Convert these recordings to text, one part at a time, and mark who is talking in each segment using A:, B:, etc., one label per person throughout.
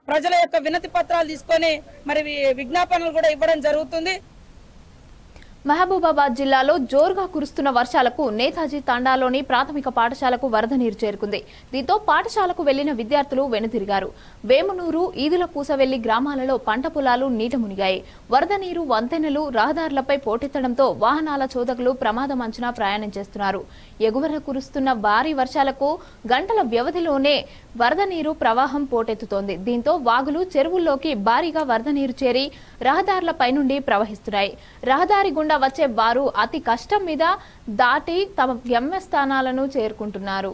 A: ప్రజల యొక్క వినతి పత్రాలు తీసుకొని మరి వి- విజ్ఞాపనలు కూడా ఇవ్వడం జరుగుతుంది
B: మహబూబాబాద్ జిల్లాలో జోరుగా కురుస్తున్న వర్షాలకు నేతాజీ తాండాలోని ప్రాథమిక పాఠశాలకు వరద నీరు చేరుకుంది దీంతో పాఠశాలకు వెళ్లిన విద్యార్థులు వెనుతిరిగారు వేమునూరు ఈదుల పూసవెల్లి గ్రామాలలో పంట పొలాలు నీట మునిగాయి వరద నీరు వంతెనలు రహదారులపై పోటెత్తడంతో వాహనాల చోదకులు ప్రమాదం అంచనా ప్రయాణం చేస్తున్నారు ఎగువన కురుస్తున్న భారీ వర్షాలకు గంటల వ్యవధిలోనే వరద నీరు ప్రవాహం పోటెత్తుతోంది దీంతో వాగులు చెరువుల్లోకి భారీగా వరద నీరు చేరి రహదారులపై నుండి ప్రవహిస్తున్నాయి రహదారి గుండా వచ్చే వారు అతి కష్టం మీద దాటి తమ గమ్యస్థానాలను చేరుకుంటున్నారు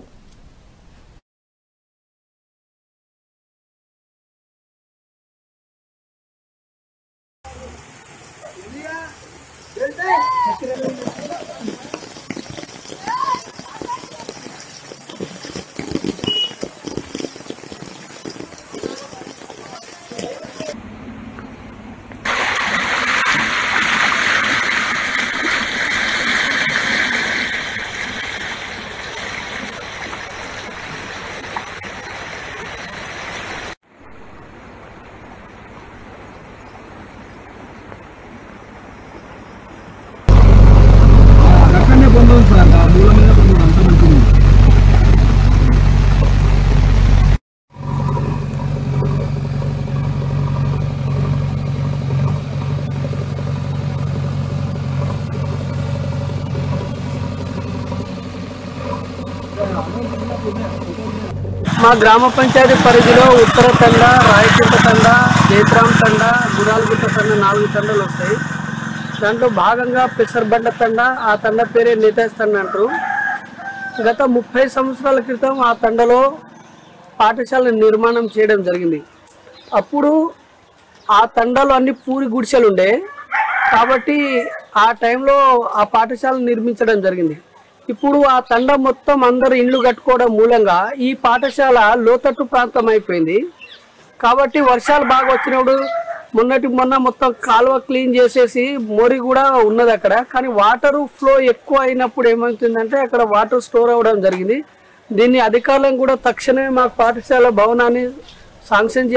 C: అక్కడనే బంధు ఉంది సార్ ఆ మూల మీద బంధు అంత మంచిగా ఉంది
D: మా గ్రామ పంచాయతీ పరిధిలో ఉత్తర తండ రాయకుంట తండ జయత్రాం తండ గురాలగుట్ట తండ నాలుగు తండలు వస్తాయి దాంట్లో భాగంగా పెసరబండ తండ ఆ తండ పేరే నేతాజ్ తండ అంటారు గత ముప్పై సంవత్సరాల క్రితం ఆ తండలో పాఠశాల నిర్మాణం చేయడం జరిగింది అప్పుడు ఆ తండాలో అన్ని పూరి గుడిసెలు ఉండే కాబట్టి ఆ టైంలో ఆ పాఠశాల నిర్మించడం జరిగింది ఇప్పుడు ఆ తండ మొత్తం అందరూ ఇండ్లు కట్టుకోవడం మూలంగా ఈ పాఠశాల లోతట్టు ప్రాంతం అయిపోయింది కాబట్టి వర్షాలు బాగా వచ్చినప్పుడు మొన్నటి మొన్న మొత్తం కాలువ క్లీన్ చేసేసి మోరి కూడా ఉన్నది అక్కడ కానీ వాటర్ ఫ్లో ఎక్కువ అయినప్పుడు ఏమవుతుందంటే అక్కడ వాటర్ స్టోర్ అవ్వడం జరిగింది దీన్ని అధికారులను కూడా తక్షణమే మా పాఠశాల భవనాన్ని శాంక్షన్ చే-